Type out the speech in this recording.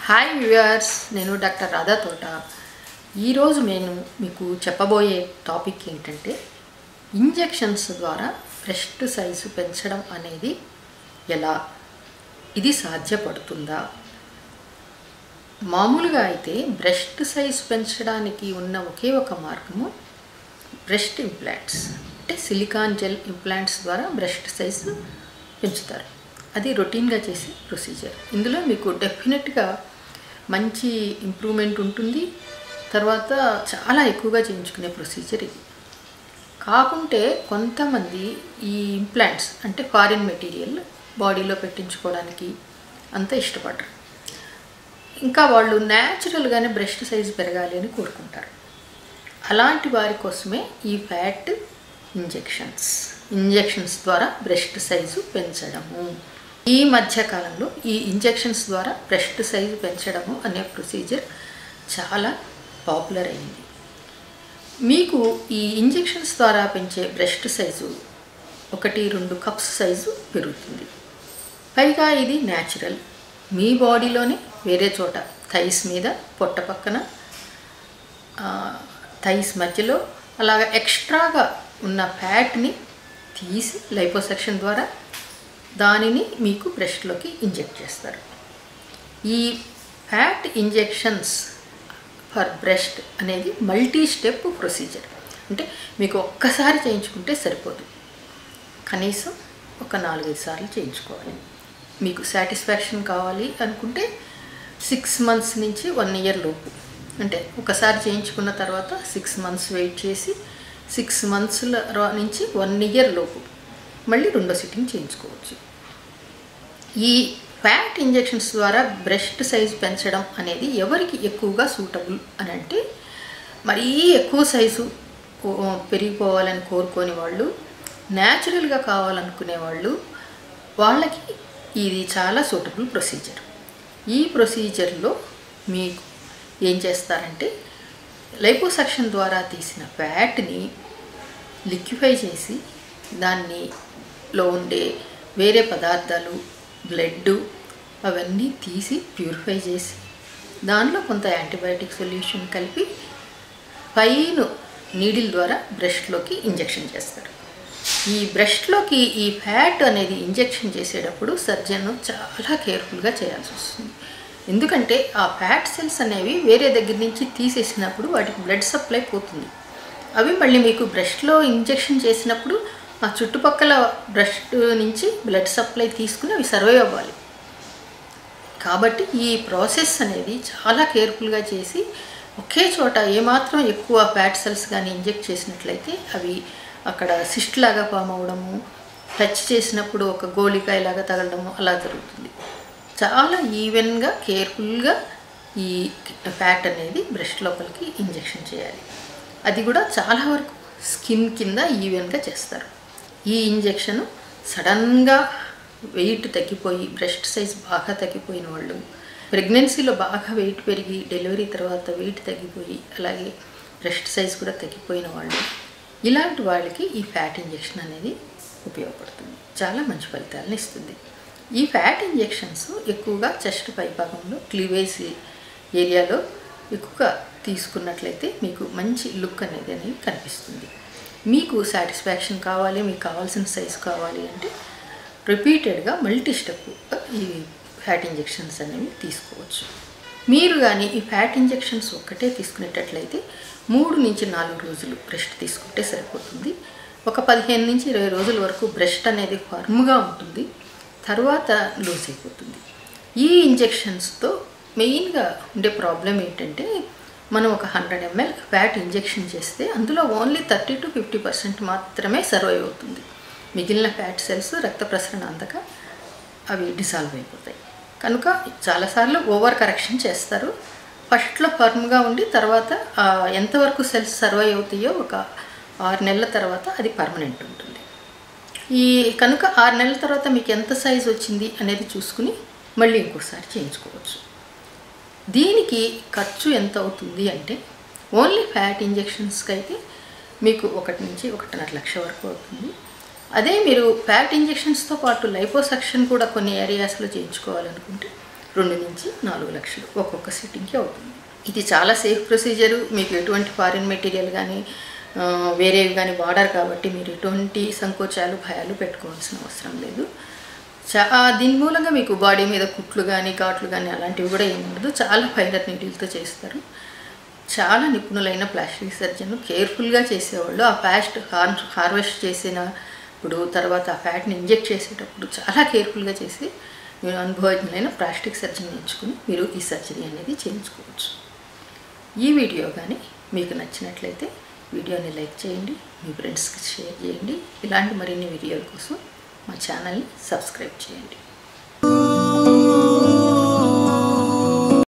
hi viewers నేను doctor Radha Thota ఈరోజు నేను మీకు చెప్పబోయే టాపిక్ ఏంటంటే ఇంజెక్షన్స్ ద్వారా బ్రెస్ట్ సైజు పెంచడం అనేది ఎలా ఇది సాధ్యపడుతుందా మామూలుగా అయితే బ్రెస్ట్ సైజ్ పెంచడానికి ఉన్న ఒకే ఒక మార్గము బ్రెస్ట్ ఇంప్లాంట్స్ అంటే సిలికాన్ జెల్ ఇంప్లాంట్స్ ద్వారా బ్రెస్ట్ సైజు పెంచుతారు అది రొటీన్గా చేసే ప్రొసీజర్ ఇందులో మీకు డెఫినెట్గా మంచి ఇంప్రూవ్మెంట్ ఉంటుంది తర్వాత చాలా ఎక్కువగా చేయించుకునే ప్రొసీజర్ ఇది కాకుంటే కొంతమంది ఈ ఇంప్లాంట్స్ అంటే ఫారిన్ మెటీరియల్ బాడీలో పెట్టించుకోవడానికి అంత ఇష్టపడరు ఇంకా వాళ్ళు న్యాచురల్గానే బ్రెస్ట్ సైజ్ పెరగాలి అని కోరుకుంటారు అలాంటి వారి కోసమే ఈ ఫ్యాట్ ఇంజెక్షన్స్ ఇంజెక్షన్స్ ద్వారా బ్రెస్ట్ సైజు పెంచడము ఈ మధ్య కాలంలో ఈ ఇంజెక్షన్స్ ద్వారా బ్రెస్ట్ సైజు పెంచడము అనే ప్రొసీజర్ చాలా పాపులర్ అయింది మీకు ఈ ఇంజెక్షన్స్ ద్వారా పెంచే బ్రెస్ట్ సైజు ఒకటి రెండు కప్స్ సైజు పెరుగుతుంది పైగా ఇది న్యాచురల్ మీ బాడీలోనే వేరే చోట థైస్ మీద పొట్ట పక్కన థైస్ మధ్యలో అలాగ ఎక్స్ట్రాగా ఉన్న ఫ్యాట్ని తీసి లైపోసెక్షన్ ద్వారా దానిని మీకు బ్రెస్ట్లోకి ఇంజెక్ట్ చేస్తారు ఈ ఫ్యాట్ ఇంజెక్షన్స్ ఫర్ బ్రెస్ట్ అనేది మల్టీ స్టెప్ ప్రొసీజర్ అంటే మీకు ఒక్కసారి చేయించుకుంటే సరిపోదు కనీసం ఒక నాలుగైదు సార్లు చేయించుకోవాలి మీకు సాటిస్ఫాక్షన్ కావాలి అనుకుంటే సిక్స్ మంత్స్ నుంచి వన్ ఇయర్ లోపు అంటే ఒకసారి చేయించుకున్న తర్వాత సిక్స్ మంత్స్ వెయిట్ చేసి సిక్స్ మంత్స్ల నుంచి వన్ ఇయర్ లోపు మళ్ళీ రెండో సిట్టింగ్ చేయించుకోవచ్చు ఈ ఫ్యాట్ ఇంజెక్షన్స్ ద్వారా బ్రెస్ట్ సైజ్ పెంచడం అనేది ఎవరికి ఎక్కువగా సూటబుల్ అని అంటే మరీ ఎక్కువ సైజు పెరిగిపోవాలని కోరుకోని వాళ్ళు న్యాచురల్గా కావాలనుకునే వాళ్ళు వాళ్ళకి ఇది చాలా సూటబుల్ ప్రొసీజర్ ఈ ప్రొసీజర్లో మీకు ఏం చేస్తారంటే లైపోసక్షన్ ద్వారా తీసిన ఫ్యాట్ని లిక్విఫై చేసి దాన్నిలో ఉండే వేరే పదార్థాలు బ్లడ్ అవన్నీ తీసి ప్యూరిఫై చేసి దానిలో కొంత యాంటీబయాటిక్ సొల్యూషన్ కలిపి పైన నీడిల్ ద్వారా బ్రెస్ట్లోకి ఇంజెక్షన్ చేస్తారు ఈ బ్రెస్ట్లోకి ఈ ఫ్యాట్ అనేది ఇంజెక్షన్ చేసేటప్పుడు సర్జన్ చాలా కేర్ఫుల్గా చేయాల్సి వస్తుంది ఎందుకంటే ఆ ఫ్యాట్ సెల్స్ అనేవి వేరే దగ్గర నుంచి తీసేసినప్పుడు వాటికి బ్లడ్ సప్లై పోతుంది అవి మళ్ళీ మీకు బ్రెస్ట్లో ఇంజెక్షన్ చేసినప్పుడు ఆ చుట్టుపక్కల బ్రెస్ట్ నుంచి బ్లడ్ సప్లై తీసుకుని అవి సర్వైవ్ అవ్వాలి కాబట్టి ఈ ప్రాసెస్ అనేది చాలా కేర్ఫుల్గా చేసి ఒకే చోట ఏమాత్రం ఎక్కువ ఫ్యాట్ సెల్స్ కానీ ఇంజెక్ట్ చేసినట్లయితే అవి అక్కడ సిస్ట్ లాగా ఫామ్ అవ్వడము టచ్ చేసినప్పుడు ఒక గోళికాయలాగా తగలడము అలా జరుగుతుంది చాలా ఈవెన్గా కేర్ఫుల్గా ఈ ఫ్యాట్ అనేది బ్రెస్ట్ లోపలికి ఇంజెక్షన్ చేయాలి అది కూడా చాలా వరకు స్కిన్ కింద ఈవెన్గా చేస్తారు ఈ ఇంజెక్షన్ సడన్గా వెయిట్ తగ్గిపోయి బ్రెస్ట్ సైజ్ బాగా తగ్గిపోయిన వాళ్ళు ప్రెగ్నెన్సీలో బాగా వెయిట్ పెరిగి డెలివరీ తర్వాత వెయిట్ తగ్గిపోయి అలాగే బ్రెస్ట్ సైజ్ కూడా తగ్గిపోయిన వాళ్ళు ఇలాంటి వాళ్ళకి ఈ ఫ్యాట్ ఇంజెక్షన్ అనేది ఉపయోగపడుతుంది చాలా మంచి ఫలితాలను ఇస్తుంది ఈ ఫ్యాట్ ఇంజెక్షన్స్ ఎక్కువగా చెస్ట్ పైభాగంలో క్లీవేజ్ ఏరియాలో ఎక్కువగా తీసుకున్నట్లయితే మీకు మంచి లుక్ అనేది అనేది కనిపిస్తుంది మీకు సాటిస్ఫాక్షన్ కావాలి మీకు కావాల్సిన సైజు కావాలి అంటే రిపీటెడ్గా మల్టీ స్టెప్ ఈ ఫ్యాట్ ఇంజెక్షన్స్ అనేవి తీసుకోవచ్చు మీరు కానీ ఈ ఫ్యాట్ ఇంజెక్షన్స్ ఒక్కటే తీసుకునేటట్లయితే మూడు నుంచి నాలుగు రోజులు బ్రెస్ట్ తీసుకుంటే సరిపోతుంది ఒక పదిహేను నుంచి ఇరవై రోజుల వరకు బ్రెస్ట్ అనేది ఫర్మ్గా ఉంటుంది తర్వాత లూజ్ అయిపోతుంది ఈ ఇంజెక్షన్స్తో మెయిన్గా ఉండే ప్రాబ్లం ఏంటంటే మనం ఒక హండ్రెడ్ ఎంఎల్ ఫ్యాట్ ఇంజెక్షన్ చేస్తే అందులో only thirty to fifty percent మాత్రమే సర్వైవ్ అవుతుంది మిగిలిన ఫ్యాట్ సెల్స్ రక్త ప్రసరణ అందక అవి డిసాల్వ్ అయిపోతాయి కనుక చాలాసార్లు ఓవర్ కరెక్షన్ చేస్తారు ఫస్ట్లో ఫర్మ్గా ఉండి తర్వాత ఎంతవరకు సెల్స్ సర్వైవ్ అవుతాయో ఒక ఆరు నెలల తర్వాత అది పర్మనెంట్ ఉంటుంది ఈ కనుక ఆరు నెలల తర్వాత మీకు ఎంత సైజ్ వచ్చింది అనేది చూసుకుని మళ్ళీ ఇంకోసారి చేయించుకోవచ్చు దీనికి ఖర్చు ఎంత అవుతుంది అంటే ఓన్లీ ఫ్యాట్ ఇంజెక్షన్స్కి అయితే మీకు ఒకటి నుంచి ఒకటిన్నర లక్ష వరకు అవుతుంది అదే మీరు ఫ్యాట్ ఇంజెక్షన్స్తో పాటు లైపోసక్షన్ కూడా కొన్ని ఏరియాస్లో చేయించుకోవాలనుకుంటే రెండు నుంచి నాలుగు లక్షలు ఒక్కొక్క సిట్టింగ్కి అవుతుంది ఇది చాలా సేఫ్ ప్రొసీజరు మీకు ఎటువంటి ఫారిన్ మెటీరియల్ కానీ ఆ, వేరేవి కానీ వాడరు కాబట్టి మీరు ఎటువంటి సంకోచాలు భయాలు పెట్టుకోవాల్సిన అవసరం లేదు చా ఆ, దీని మూలంగా మీకు బాడీ మీద కుట్లు కానీ ఘాట్లు కానీ అలాంటివి కూడా ఏమి ఉండదు చాలా ఫైనర్ నీడిల్తో చేస్తారు చాలా నిపుణులైన ప్లాస్టిక్ సర్జన్ కేర్ఫుల్గా చేసేవాళ్ళు ఆ ఫ్యాస్ట్ హార్ హార్వెస్ట్ చేసిన ఇప్పుడు తర్వాత ఆ ఫ్యాట్ని ఇంజెక్ట్ చేసేటప్పుడు చాలా కేర్ఫుల్గా చేసి మీరు అనుభవజ్ఞులైన ప్లాస్టిక్ సర్జన్ ఎంచుకుని మీరు ఈ సర్జరీ అనేది చేయించుకోవచ్చు ఈ వీడియో కానీ మీకు నచ్చినట్లయితే వీడియోని లైక్ చేయండి మీ ఫ్రెండ్స్కి షేర్ చేయండి ఇలాంటి మరిన్ని వీడియోల కోసం మా ఛానల్ని సబ్స్క్రైబ్ చేయండి